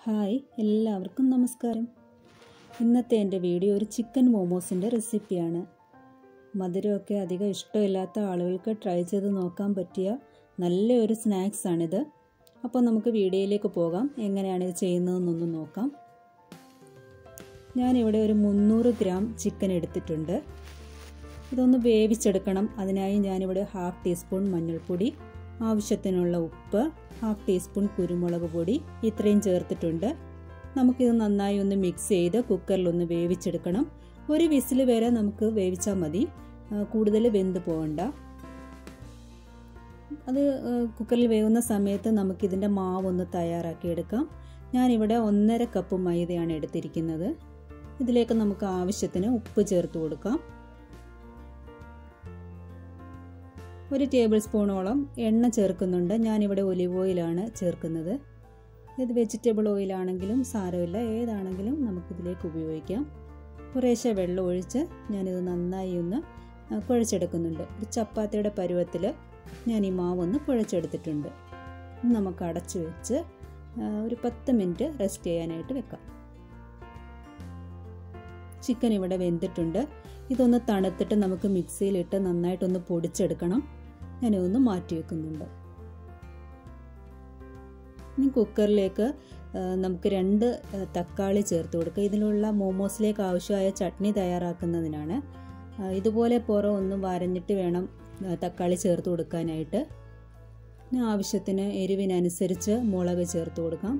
hi എല്ലാവർക്കും നമസ്കാരം ഇന്നത്തെ എൻ്റെ വീഡിയോ ഒരു ചിക്കൻ മോമോസിൻ്റെ റെസിപ്പിയാണ് മധുരമൊക്കെ അധികം ഇഷ്ടമില്ലാത്ത ആളുകൾക്ക് ട്രൈ ചെയ്ത് നോക്കാൻ പറ്റിയ നല്ലൊരു സ്നാക്സാണിത് അപ്പോൾ നമുക്ക് വീഡിയോയിലേക്ക് പോകാം എങ്ങനെയാണ് ഇത് ചെയ്യുന്നതെന്നൊന്ന് നോക്കാം ഞാനിവിടെ ഒരു മുന്നൂറ് ഗ്രാം ചിക്കൻ എടുത്തിട്ടുണ്ട് ഇതൊന്ന് വേവിച്ചെടുക്കണം അതിനായി ഞാനിവിടെ ഹാഫ് ടീസ്പൂൺ മഞ്ഞൾപ്പൊടി ആവശ്യത്തിനുള്ള ഉപ്പ് ഹാഫ് ടീസ്പൂൺ കുരുമുളക് പൊടി ഇത്രയും ചേർത്തിട്ടുണ്ട് നമുക്കിത് നന്നായി ഒന്ന് മിക്സ് ചെയ്ത് കുക്കറിലൊന്ന് വേവിച്ചെടുക്കണം ഒരു വിസിൽ വരെ നമുക്ക് വേവിച്ചാൽ മതി കൂടുതൽ വെന്ത് പോകണ്ട അത് കുക്കറിൽ വേവുന്ന സമയത്ത് നമുക്കിതിൻ്റെ മാവൊന്ന് തയ്യാറാക്കി എടുക്കാം ഞാനിവിടെ ഒന്നര കപ്പ് മൈദയാണ് എടുത്തിരിക്കുന്നത് ഇതിലേക്ക് നമുക്ക് ആവശ്യത്തിന് ഉപ്പ് ചേർത്ത് കൊടുക്കാം ഒരു ടേബിൾ സ്പൂണോളം എണ്ണ ചേർക്കുന്നുണ്ട് ഞാനിവിടെ ഒലിവ് ഓയിലാണ് ചേർക്കുന്നത് ഇത് വെജിറ്റബിൾ ഓയിലാണെങ്കിലും സാരമില്ല ഏതാണെങ്കിലും നമുക്കിതിലേക്ക് ഉപയോഗിക്കാം കുറേശ്ശെ വെള്ളം ഒഴിച്ച് ഞാനിത് നന്നായി ഒന്ന് കുഴച്ചെടുക്കുന്നുണ്ട് ഒരു ചപ്പാത്തിയുടെ പരുവത്തിൽ ഞാൻ ഈ മാവൊന്ന് കുഴച്ചെടുത്തിട്ടുണ്ട് നമുക്ക് അടച്ചു വെച്ച് ഒരു പത്ത് മിനിറ്റ് റെസ്റ്റ് ചെയ്യാനായിട്ട് വെക്കാം ചിക്കൻ ഇവിടെ വെന്തിട്ടുണ്ട് ഇതൊന്ന് തണുത്തിട്ട് നമുക്ക് മിക്സിയിലിട്ട് നന്നായിട്ടൊന്ന് പൊടിച്ചെടുക്കണം ഞാനിതൊന്ന് മാറ്റി വെക്കുന്നുണ്ട് ഇനി കുക്കറിലേക്ക് നമുക്ക് രണ്ട് തക്കാളി ചേർത്ത് കൊടുക്കുക ഇതിലുള്ള മോമോസിലേക്ക് ആവശ്യമായ ചട്നി തയ്യാറാക്കുന്നതിനാണ് ഇതുപോലെ പുറം ഒന്ന് വരഞ്ഞിട്ട് വേണം തക്കാളി ചേർത്ത് കൊടുക്കാനായിട്ട് ആവശ്യത്തിന് എരിവിനനുസരിച്ച് മുളക് ചേർത്ത് കൊടുക്കാം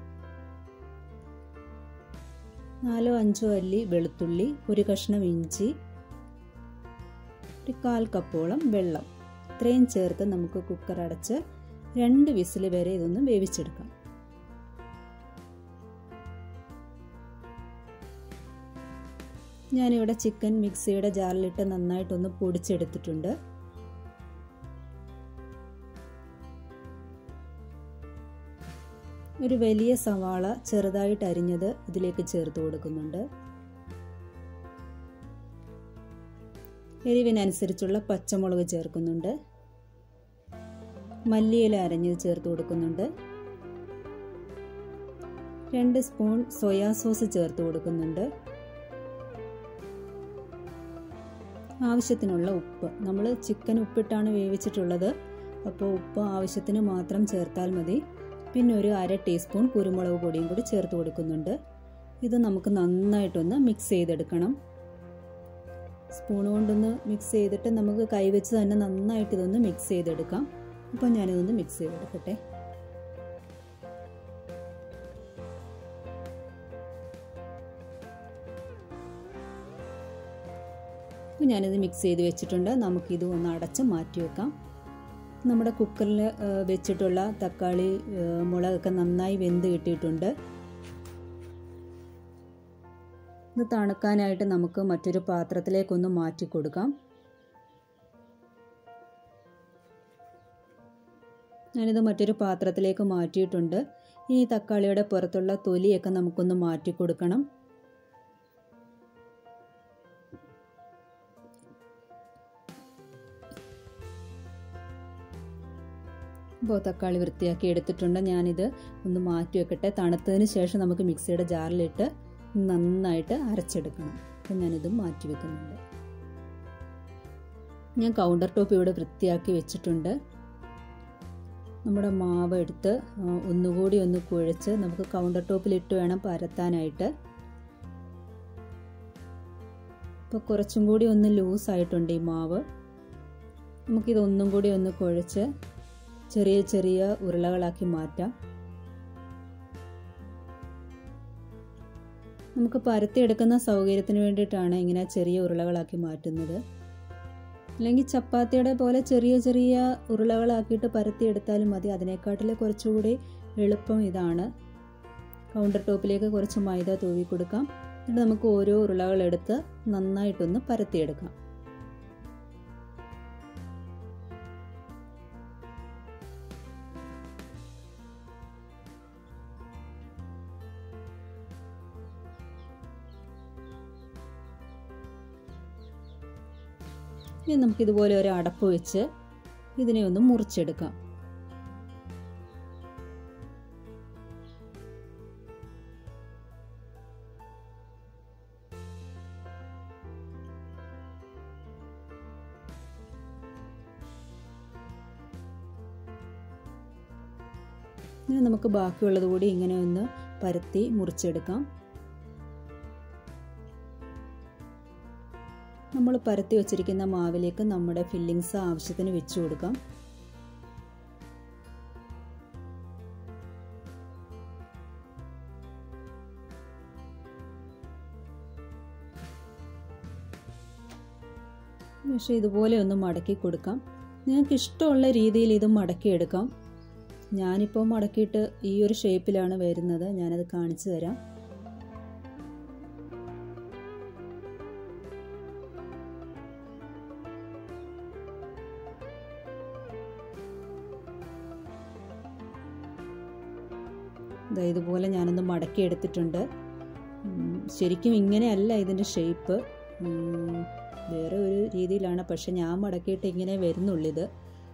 നാലോ അഞ്ചോ അല്ലി വെളുത്തുള്ളി ഒരു കഷ്ണം ഇഞ്ചി ഒരു കാൽ കപ്പോളം വെള്ളം ഇത്രയും ചേർത്ത് നമുക്ക് കുക്കർ അടച്ച് രണ്ട് വിസിൽ വരെ ഇതൊന്ന് വേവിച്ചെടുക്കാം ഞാനിവിടെ ചിക്കൻ മിക്സിയുടെ ജാറിലിട്ട് നന്നായിട്ടൊന്ന് പൊടിച്ചെടുത്തിട്ടുണ്ട് ഒരു വലിയ സവാള ചെറുതായിട്ട് അരിഞ്ഞത് ഇതിലേക്ക് ചേർത്ത് കൊടുക്കുന്നുണ്ട് എരിവിനനുസരിച്ചുള്ള പച്ചമുളക് ചേർക്കുന്നുണ്ട് മല്ലിയില അരഞ്ഞത് ചേർത്ത് കൊടുക്കുന്നുണ്ട് രണ്ട് സ്പൂൺ സോയാ സോസ് ചേർത്ത് കൊടുക്കുന്നുണ്ട് ആവശ്യത്തിനുള്ള ഉപ്പ് നമ്മൾ ചിക്കൻ ഉപ്പിട്ടാണ് വേവിച്ചിട്ടുള്ളത് അപ്പോൾ ഉപ്പ് ആവശ്യത്തിന് മാത്രം ചേർത്താൽ മതി പിന്നെ ഒരു അര ടീസ്പൂൺ കുരുമുളക് പൊടിയും കൂടി ചേർത്ത് കൊടുക്കുന്നുണ്ട് ഇത് നമുക്ക് നന്നായിട്ടൊന്ന് മിക്സ് ചെയ്തെടുക്കണം സ്പൂൺ കൊണ്ടൊന്ന് മിക്സ് ചെയ്തിട്ട് നമുക്ക് കൈവച്ച് തന്നെ നന്നായിട്ട് ഇതൊന്ന് മിക്സ് ചെയ്തെടുക്കാം അപ്പോൾ ഞാനിതൊന്ന് മിക്സ് ചെയ്തെടുക്കട്ടെ ഞാനിത് മിക്സ് ചെയ്ത് വെച്ചിട്ടുണ്ട് നമുക്കിത് ഒന്ന് അടച്ച് മാറ്റി വെക്കാം നമ്മുടെ കുക്കറിൽ വെച്ചിട്ടുള്ള തക്കാളി മുളകൊക്കെ നന്നായി വെന്ത് കിട്ടിയിട്ടുണ്ട് ഇത് തണുക്കാനായിട്ട് നമുക്ക് മറ്റൊരു പാത്രത്തിലേക്കൊന്ന് മാറ്റി കൊടുക്കാം ഞാനിത് മറ്റൊരു പാത്രത്തിലേക്ക് മാറ്റിയിട്ടുണ്ട് ഈ തക്കാളിയുടെ പുറത്തുള്ള തൊലിയൊക്കെ നമുക്കൊന്ന് മാറ്റി കൊടുക്കണം ഇപ്പോൾ തക്കാളി വൃത്തിയാക്കി എടുത്തിട്ടുണ്ട് ഞാനിത് ഒന്ന് മാറ്റി വെക്കട്ടെ തണുത്തതിന് ശേഷം നമുക്ക് മിക്സിയുടെ ജാറിലിട്ട് നന്നായിട്ട് അരച്ചെടുക്കണം അപ്പം ഞാനിത് മാറ്റി വെക്കുന്നുണ്ട് ഞാൻ കൗണ്ടർ ടോപ്പ് ഇവിടെ വൃത്തിയാക്കി വെച്ചിട്ടുണ്ട് നമ്മുടെ മാവ് എടുത്ത് ഒന്നുകൂടി ഒന്ന് കുഴച്ച് നമുക്ക് കൗണ്ടർ ടോപ്പിലിട്ട് വേണം പരത്താനായിട്ട് ഇപ്പോൾ കുറച്ചും കൂടി ഒന്ന് ലൂസായിട്ടുണ്ട് ഈ മാവ് നമുക്കിതൊന്നും കൂടി ഒന്ന് കുഴച്ച് ചെറിയ ചെറിയ ഉരുളകളാക്കി മാറ്റാം നമുക്ക് പരത്തിയെടുക്കുന്ന സൗകര്യത്തിന് വേണ്ടിയിട്ടാണ് ഇങ്ങനെ ചെറിയ ഉരുളകളാക്കി മാറ്റുന്നത് അല്ലെങ്കിൽ ചപ്പാത്തിയുടെ പോലെ ചെറിയ ചെറിയ ഉരുളകളാക്കിയിട്ട് പരത്തിയെടുത്താലും മതി അതിനെക്കാട്ടിൽ കുറച്ചുകൂടി എളുപ്പം ഇതാണ് കൗണ്ടർ ടോപ്പിലേക്ക് കുറച്ച് മൈദ തൂവി കൊടുക്കാം എന്നിട്ട് നമുക്ക് ഓരോ ഉരുളകളെടുത്ത് നന്നായിട്ടൊന്ന് പരത്തിയെടുക്കാം ഇനി നമുക്കിതുപോലെ ഒരു അടപ്പ് വെച്ച് ഇതിനെ ഒന്ന് മുറിച്ചെടുക്കാം ഇനി നമുക്ക് ബാക്കിയുള്ളത് കൂടി ഇങ്ങനെ ഒന്ന് പരത്തി മുറിച്ചെടുക്കാം നമ്മൾ പരത്തി വച്ചിരിക്കുന്ന മാവിലേക്ക് നമ്മുടെ ഫില്ലിങ്സ് ആവശ്യത്തിന് വെച്ച് കൊടുക്കാം പക്ഷേ ഇതുപോലെ ഒന്ന് മടക്കി കൊടുക്കാം നിങ്ങൾക്ക് ഇഷ്ടമുള്ള രീതിയിൽ ഇത് മടക്കിയെടുക്കാം ഞാനിപ്പോൾ മടക്കിയിട്ട് ഈ ഒരു ഷേപ്പിലാണ് വരുന്നത് ഞാനത് കാണിച്ചു തരാം ഇതുപോലെ ഞാനൊന്ന് മടക്കി എടുത്തിട്ടുണ്ട് ശരിക്കും ഇങ്ങനെയല്ല ഇതിൻ്റെ ഷേപ്പ് വേറെ ഒരു രീതിയിലാണ് പക്ഷെ ഞാൻ മടക്കിയിട്ട് ഇങ്ങനെ വരുന്നുള്ളിത്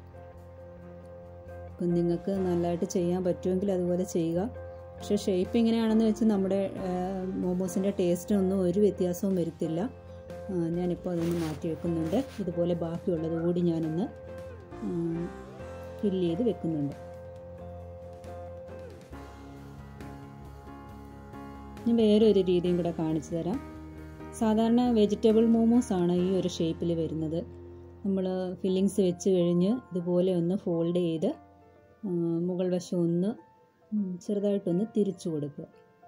അപ്പം നിങ്ങൾക്ക് നല്ലതായിട്ട് ചെയ്യാൻ പറ്റുമെങ്കിൽ അതുപോലെ ചെയ്യുക പക്ഷേ ഷേപ്പ് എങ്ങനെയാണെന്ന് വെച്ച് നമ്മുടെ മോമോസിൻ്റെ ടേസ്റ്റിനൊന്നും ഒരു വ്യത്യാസവും വരുത്തില്ല ഞാനിപ്പോൾ അതൊന്ന് മാറ്റി വെക്കുന്നുണ്ട് ഇതുപോലെ ബാക്കിയുള്ളത് കൂടി ഞാനൊന്ന് ഫില്ല് ചെയ്ത് വെക്കുന്നുണ്ട് ഞാൻ വേറെ ഒരു രീതിയും കൂടെ കാണിച്ചു തരാം സാധാരണ വെജിറ്റബിൾ മോമോസ് ആണ് ഈ ഒരു ഷേപ്പിൽ വരുന്നത് നമ്മൾ ഫില്ലിങ്സ് വെച്ച് കഴിഞ്ഞ് ഇതുപോലെ ഒന്ന് ഫോൾഡ് ചെയ്ത് മുകൾ വശം ഒന്ന് ചെറുതായിട്ടൊന്ന് തിരിച്ചു കൊടുക്കുക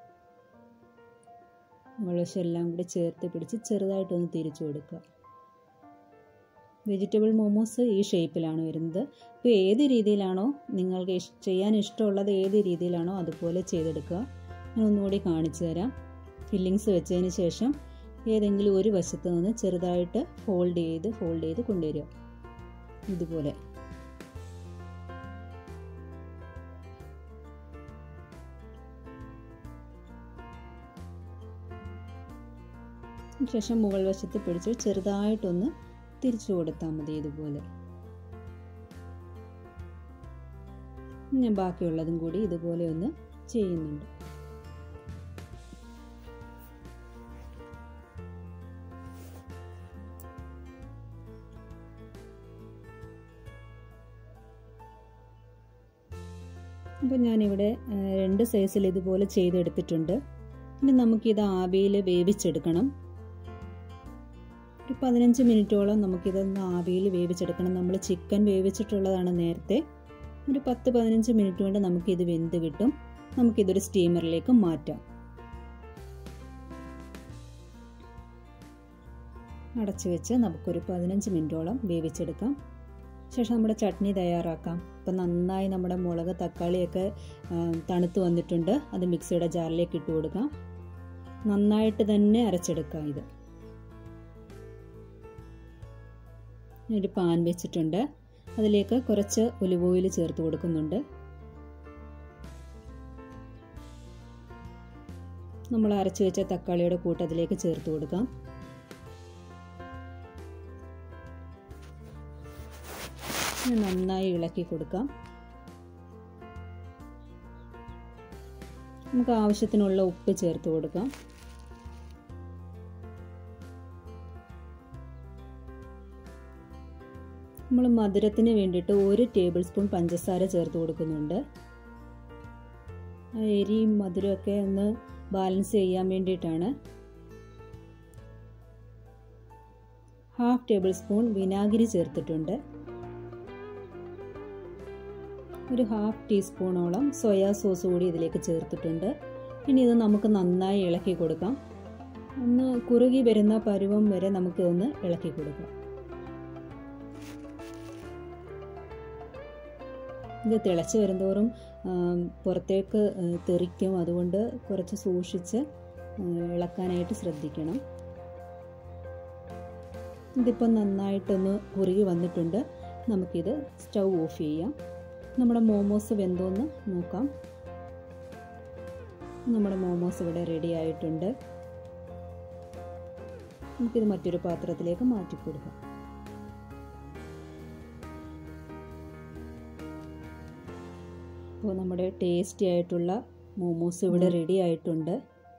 മുകൾ വശം എല്ലാം കൂടി ചേർത്ത് പിടിച്ച് ചെറുതായിട്ടൊന്ന് തിരിച്ചു കൊടുക്കുക വെജിറ്റബിൾ മോമോസ് ഈ ഷേപ്പിലാണ് വരുന്നത് അപ്പോൾ ഏത് രീതിയിലാണോ നിങ്ങൾക്ക് ചെയ്യാൻ ഇഷ്ടമുള്ളത് ഏത് രീതിയിലാണോ അതുപോലെ ചെയ്തെടുക്കുക ഞാൻ ഒന്നുകൂടി കാണിച്ചു തരാം ഫില്ലിങ്സ് വെച്ചതിന് ശേഷം ഏതെങ്കിലും ഒരു വശത്ത് നിന്ന് ചെറുതായിട്ട് ഫോൾഡ് ചെയ്ത് ഫോൾഡ് ചെയ്ത് കൊണ്ടുവരിക ഇതുപോലെ ശേഷം മുകൾ വശത്ത് പിടിച്ച് ചെറുതായിട്ടൊന്ന് തിരിച്ചു കൊടുത്താൽ മതി ഇതുപോലെ ഞാൻ ബാക്കിയുള്ളതും കൂടി ഇതുപോലെ ഒന്ന് ചെയ്യുന്നുണ്ട് അപ്പോൾ ഞാനിവിടെ രണ്ട് സൈസിൽ ഇതുപോലെ ചെയ്തെടുത്തിട്ടുണ്ട് ഇനി നമുക്കിത് ആവിയിൽ വേവിച്ചെടുക്കണം ഒരു പതിനഞ്ച് മിനിറ്റോളം നമുക്കിതൊന്ന് ആവിയിൽ വേവിച്ചെടുക്കണം നമ്മൾ ചിക്കൻ വേവിച്ചിട്ടുള്ളതാണ് നേരത്തെ ഒരു പത്ത് പതിനഞ്ച് മിനിറ്റ് കൊണ്ട് നമുക്കിത് വെന്ത് കിട്ടും നമുക്കിതൊരു സ്റ്റീമറിലേക്ക് മാറ്റാം അടച്ചു വെച്ച് നമുക്കൊരു പതിനഞ്ച് മിനിറ്റോളം വേവിച്ചെടുക്കാം ശേഷം നമ്മുടെ ചട്നി തയ്യാറാക്കാം ഇപ്പം നന്നായി നമ്മുടെ മുളക് തക്കാളിയൊക്കെ തണുത്ത് വന്നിട്ടുണ്ട് അത് മിക്സിയുടെ ജാറിലേക്ക് ഇട്ട് കൊടുക്കാം നന്നായിട്ട് തന്നെ അരച്ചെടുക്കാം ഇത് ഒരു പാൻ വെച്ചിട്ടുണ്ട് അതിലേക്ക് കുറച്ച് ഒലിവ് ഓയിൽ ചേർത്ത് കൊടുക്കുന്നുണ്ട് നമ്മൾ അരച്ചു വെച്ച തക്കാളിയുടെ കൂട്ട് അതിലേക്ക് ചേർത്ത് കൊടുക്കാം നന്നായി ഇളക്കി കൊടുക്കാം നമുക്ക് ആവശ്യത്തിനുള്ള ഉപ്പ് ചേർത്ത് കൊടുക്കാം നമ്മൾ മധുരത്തിന് വേണ്ടിയിട്ട് ഒരു ടേബിൾ സ്പൂൺ പഞ്ചസാര ചേർത്ത് കൊടുക്കുന്നുണ്ട് എരിയും മധുരമൊക്കെ ഒന്ന് ബാലൻസ് ചെയ്യാൻ വേണ്ടിയിട്ടാണ് ഹാഫ് ടേബിൾ സ്പൂൺ വിനാഗിരി ചേർത്തിട്ടുണ്ട് ഒരു ഹാഫ് ടീസ്പൂണോളം സോയാ സോസ് കൂടി ഇതിലേക്ക് ചേർത്തിട്ടുണ്ട് ഇനി ഇത് നമുക്ക് നന്നായി ഇളക്കി കൊടുക്കാം ഒന്ന് കുറുകി വരുന്ന പരുവം വരെ നമുക്ക് ഒന്ന് ഇളക്കി കൊടുക്കാം ഇത് തിളച്ച് വരുന്തോറും പുറത്തേക്ക് തെറിക്കും അതുകൊണ്ട് കുറച്ച് സൂക്ഷിച്ച് ഇളക്കാനായിട്ട് ശ്രദ്ധിക്കണം ഇതിപ്പോൾ നന്നായിട്ടൊന്ന് കുറുകി വന്നിട്ടുണ്ട് നമുക്കിത് സ്റ്റൗ ഓഫ് ചെയ്യാം നമ്മുടെ മോമോസ് വെന്തോന്ന് നോക്കാം നമ്മുടെ മോമോസ് ഇവിടെ റെഡി ആയിട്ടുണ്ട് നമുക്കിത് മറ്റൊരു പാത്രത്തിലേക്ക് മാറ്റി കൊടുക്കാം അപ്പോൾ നമ്മുടെ ടേസ്റ്റി ആയിട്ടുള്ള മോമോസ് ഇവിടെ റെഡി ആയിട്ടുണ്ട്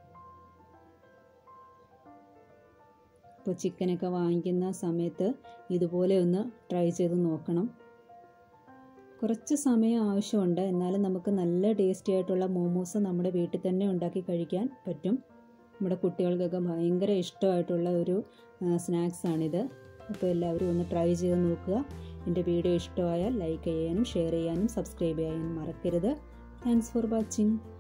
ഇപ്പോൾ ചിക്കനൊക്കെ വാങ്ങിക്കുന്ന സമയത്ത് ഇതുപോലെ ഒന്ന് ട്രൈ ചെയ്ത് നോക്കണം കുറച്ച് സമയം ആവശ്യമുണ്ട് എന്നാലും നമുക്ക് നല്ല ടേസ്റ്റി ആയിട്ടുള്ള മോമോസ് നമ്മുടെ വീട്ടിൽ തന്നെ ഉണ്ടാക്കി കഴിക്കാൻ പറ്റും നമ്മുടെ കുട്ടികൾക്കൊക്കെ ഭയങ്കര ഇഷ്ടമായിട്ടുള്ള ഒരു സ്നാക്സാണിത് അപ്പോൾ എല്ലാവരും ഒന്ന് ട്രൈ ചെയ്ത് നോക്കുക എൻ്റെ വീഡിയോ ഇഷ്ടമായാൽ ലൈക്ക് ചെയ്യാനും ഷെയർ ചെയ്യാനും സബ്സ്ക്രൈബ് ചെയ്യാനും മറക്കരുത് താങ്ക്സ് ഫോർ വാച്ചിങ്